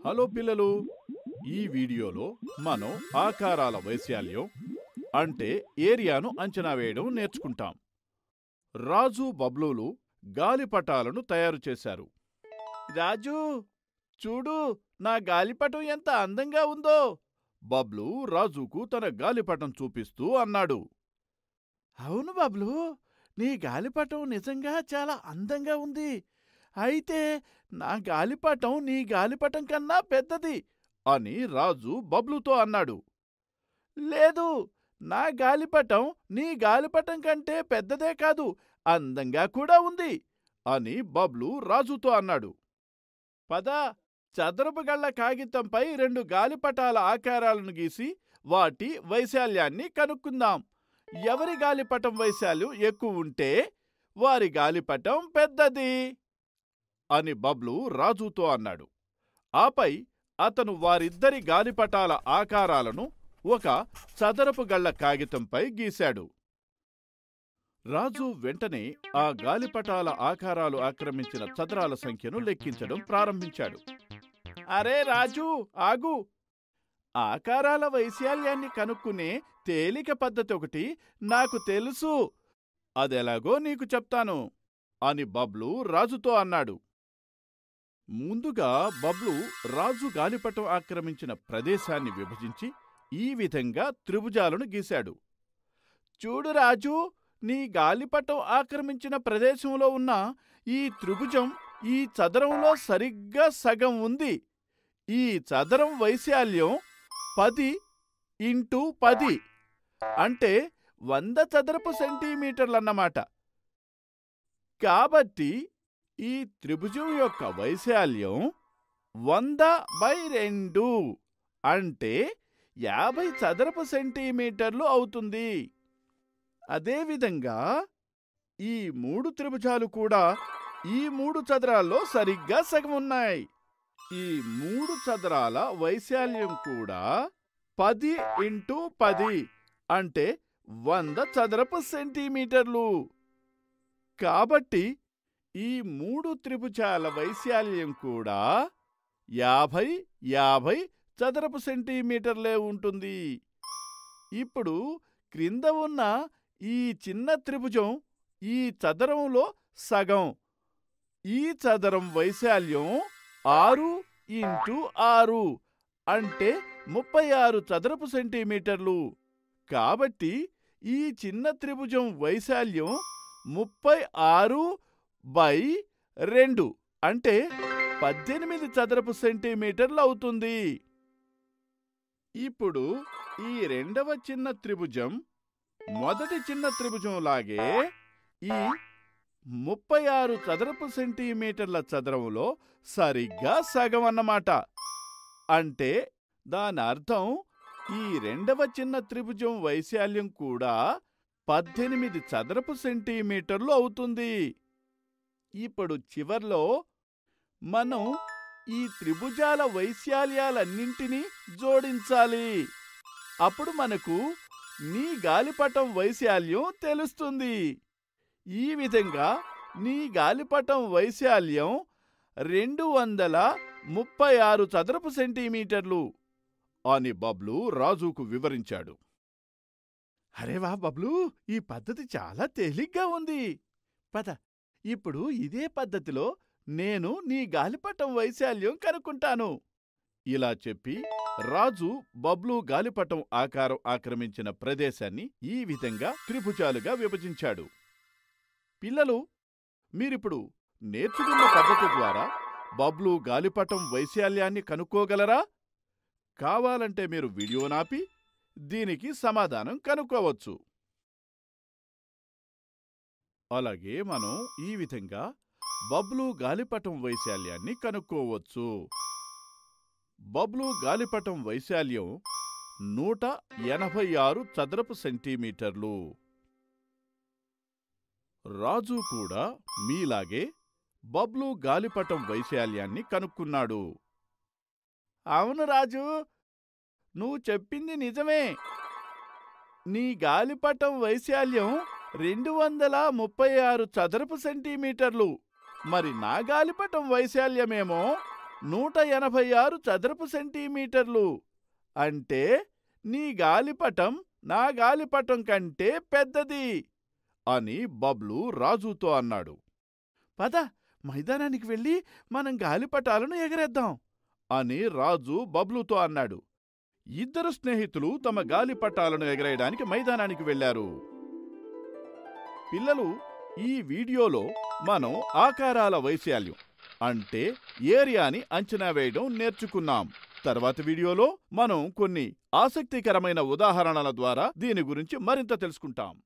hello పిల్లలు ఈ వీడియోలో మనం ఆకారాల వైశాల్యం అంటే ఏరియాను అంచనా వేయడం నేర్చుకుంటాం రాజు బబ్లూలు గాలిపటాలను తయారు చేశారు రాజు చూడు నా గాలిపటం ఎంత అందంగా ఉందో బబ్లు రాజుకు తన గాలిపటం చూపిస్తూ అన్నాడు అవును బబ్లు నీ గాలిపటం నిజంగా చాలా అందంగా ఉంది అయితే నా గాలిపటం నీ గాలిపటం కన్నా పెద్దది అని రాజు బబ్లుతో అన్నాడు లేదు నా గాలిపటం నీ గాలిపటం కంటే పెద్దదే కాదు అందంగా కూడా ఉంది అని బబ్లు రాజుతో అన్నాడు పద చదరపు గళ్ళ కాగితంపై రెండు గాలిపటాల ఆకారాలను గీసి వాటి వైశాల్యాన్ని కనుక్కుందాం ఎవరి గాలిపటం వైశాల్యం ఎక్కువ ఉంటే వారి గాలిపటం పెద్దది అని బబ్లు రాజుతో అన్నాడు ఆపై అతను వారిద్దరి గాలిపటాల ఆకారాలను ఒక చదరపు గళ్ళ కాగితంపై గీశాడు రాజు వెంటనే ఆ గాలిపటాల ఆకారాలు ఆక్రమించిన చదరాల సంఖ్యను లెక్కించడం ప్రారంభించాడు అరే రాజు ఆగు ఆకారాల వైశాల్యాన్ని కనుక్కునే తేలిక పద్ధతి ఒకటి నాకు తెలుసు అదెలాగో నీకు చెప్తాను అని బబ్లు రాజుతో అన్నాడు ముందుగా బబ్లు రాజు గాలిపటం ఆక్రమించిన ప్రదేశాన్ని విభజించి ఈ విధంగా త్రిభుజాలను గీశాడు చూడు రాజు నీ గాలిపటం ఆక్రమించిన ప్రదేశంలో ఉన్న ఈ త్రిభుజం ఈ చదరంలో సరిగ్గా సగం ఉంది ఈ చదరం వైశాల్యం పది ఇంటూ పది అంటే వంద చదరపు సెంటీమీటర్లన్నమాట కాబట్టి ఈ త్రిభుజం యొక్క వైశాల్యం వంద బై రెండు అంటే యాభై చదరపు సెంటీమీటర్లు అవుతుంది అదేవిధంగా ఈ మూడు త్రిభుజాలు కూడా ఈ మూడు చదరాల్లో సరిగ్గా సగం ఉన్నాయి ఈ మూడు చదరాల వైశాల్యం కూడా పది ఇంటూ పది అంటే వంద చదరపు సెంటీమీటర్లు కాబట్టి ఈ మూడు త్రిభుజాల వైశాల్యం కూడా యాభై యాభై చదరపు సెంటీమీటర్లే ఉంటుంది ఇప్పుడు క్రింద ఉన్న ఈ చిన్న త్రిభుజం ఈ చదరంలో సగం ఈ చదరం వైశాల్యం ఆరు ఇంటూ ఆరు అంటే ముప్పై ఆరు చదరపు సెంటీమీటర్లు కాబట్టి ఈ చిన్న త్రిభుజం వైశాల్యం ముప్పై ఆరు బై రెండు అంటే పద్దెనిమిది చదరపు సెంటీమీటర్లు అవుతుంది ఇప్పుడు ఈ రెండవ చిన్న త్రిభుజం మొదటి చిన్న త్రిభుజం లాగే ఈ ముప్పై ఆరు చదరపు సెంటీమీటర్ల చదరంలో సరిగ్గా సగం అన్నమాట అంటే దాని అర్థం ఈ రెండవ చిన్న త్రిభుజం వైశాల్యం కూడా పద్దెనిమిది చదరపు సెంటీమీటర్లు అవుతుంది ఇప్పుడు చివర్లో మనం ఈ త్రిభుజాల వైశాల్యాలన్నింటినీ జోడించాలి అప్పుడు మనకు నీ గాలిపటం వైశాల్యం తెలుస్తుంది ఈ విధంగా నీ గాలిపటం వైశాల్యం రెండు వందల ముప్పై ఆరు చదరపు సెంటీమీటర్లు అని బబ్లు రాజుకు వివరించాడు అరేవా బబ్లు ఈ పద్ధతి చాలా తేలిగ్గా ఉంది పద ఇప్పుడు ఇదే పద్ధతిలో నేను నీ గాలిపటం వైశాల్యం కనుక్కుంటాను ఇలా చెప్పి రాజు బబ్లు గాలిపటం ఆకారం ఆక్రమించిన ప్రదేశాన్ని ఈ విధంగా త్రిభుజాలుగా విభజించాడు పిల్లలు మీరిప్పుడు నేర్చుకున్న పద్ధతి ద్వారా బబ్లు గాలిపటం వైశాల్యాన్ని కనుక్కోగలరా కావాలంటే మీరు వీడియో నాపి దీనికి సమాధానం కనుక్కోవచ్చు అలాగే మనం ఈ విధంగా బబ్లు గాలిపటం వైశాల్యాన్ని కనుక్కోవచ్చు బబ్లు గాలిపటం వైశాల్యం నూట ఎనభై ఆరు చదరపు సెంటీమీటర్లు రాజు కూడా మీలాగే బబ్లు గాలిపటం వైశాల్యాన్ని కనుక్కున్నాడు అవును రాజు నువ్వు చెప్పింది నిజమే నీ గాలిపటం వైశాల్యం రెండు వందల ముప్పై ఆరు చదరపు సెంటీమీటర్లు మరి నా గాలిపటం వైశాల్యమేమో నూట ఎనభై ఆరు చదరపు సెంటీమీటర్లు అంటే నీ గాలిపటం నా గాలిపటం కంటే పెద్దది అని బబ్లు రాజుతో అన్నాడు పద మైదానానికి వెళ్ళి మనం గాలిపటాలను ఎగరేద్దాం అని రాజు బబ్లుతో అన్నాడు ఇద్దరు స్నేహితులు తమ గాలిపటాలను ఎగరేయడానికి మైదానానికి వెళ్లారు పిల్లలు ఈ వీడియోలో మనం ఆకారాల వైశాల్యం అంటే ఏరియాని అంచనా వేయడం నేర్చుకున్నాం తర్వాత వీడియోలో మనం కొన్ని ఆసక్తికరమైన ఉదాహరణల ద్వారా దీని గురించి మరింత తెలుసుకుంటాం